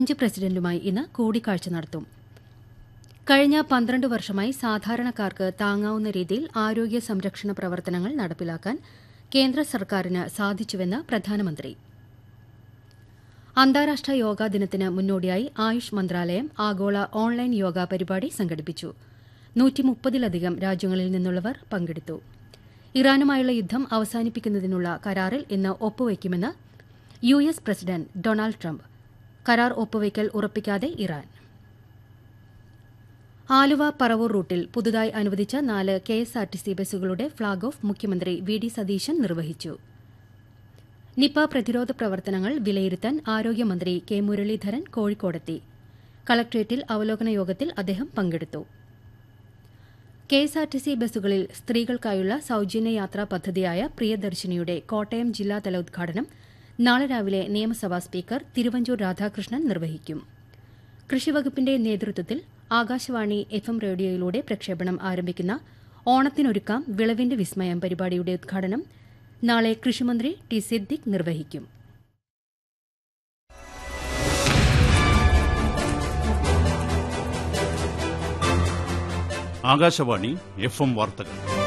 French പ്രസിഡന്റുമായി ഇന്ന് കൂടിക്കാഴ്ച നടത്തും കഴിഞ്ഞ പന്ത്രണ്ട് വർഷമായി സാധാരണക്കാർക്ക് താങ്ങാവുന്ന രീതിയിൽ ആരോഗ്യ സംരക്ഷണ പ്രവർത്തനങ്ങൾ നടപ്പിലാക്കാൻ കേന്ദ്ര സർക്കാരിന് സാധിച്ചുവെന്ന് പ്രധാനമന്ത്രി അന്താരാഷ്ട്ര യോഗാ ദിനത്തിന് മുന്നോടിയായി ആയുഷ് മന്ത്രാലയം ആഗോള ഓൺലൈൻ യോഗ പരിപാടി സംഘടിപ്പിച്ചു നൂറ്റിമുപ്പതിലധികം രാജ്യങ്ങളിൽ നിന്നുള്ളവർ പങ്കെടുത്തു ഇറാനുമായുള്ള യുദ്ധം അവസാനിപ്പിക്കുന്നതിനുള്ള കരാറിൽ ഇന്ന് ഒപ്പുവയ്ക്കുമെന്ന് U S president Donald Trump കരാർ ഒപ്പുവയ്ക്കൽ ഉറപ്പിക്കാതെ ഇറാൻ ആലുവ പറവൂർ റൂട്ടിൽ പുതുതായി അനുവദിച്ച നാല് K S R T C ബസ്സുകളുടെ ഫ്ളാഗ് ഓഫ് മുഖ്യമന്ത്രി വി ഡി സതീശൻ നിർവഹിച്ചു നിപ പ്രതിരോധ പ്രവർത്തനങ്ങൾ വിലയിരുത്താൻ ആരോഗ്യമന്ത്രി കെ മുരളീധരൻ കോഴിക്കോടെത്തി കളക്ട്രേറ്റിൽ അവലോകന യോഗത്തിൽ അദ്ദേഹം പങ്കെടുത്തു K S R T C ബസ്സുകളിൽ സ്ത്രീകൾക്കായുള്ള സൌജന്യ യാത്രാ പദ്ധതിയായ പ്രിയദർശിനിയുടെ കോട്ടയം ജില്ലാതല ഉദ്ഘാടനം നാളെ രാവിലെ നിയമസഭാ സ്പീക്കർ തിരുവഞ്ചൂർ രാധാകൃഷ്ണൻ നിർവഹിക്കും കൃഷിവകുപ്പിന്റെ നേതൃത്വത്തിൽ ആകാശവാണി എഫ് എം റേഡിയോയിലൂടെ പ്രക്ഷേപണം ആരംഭിക്കുന്ന ഓണത്തിനൊരുക്കാം വിളവിന്റെ വിസ്മയം പരിപാടിയുടെ ഉദ്ഘാടനം നാളെ കൃഷിമന്ത്രി ടി സിദ്ദിഖ് നിർവഹിക്കും ആകാശവാണി എഫ് എം വാർത്തകൾ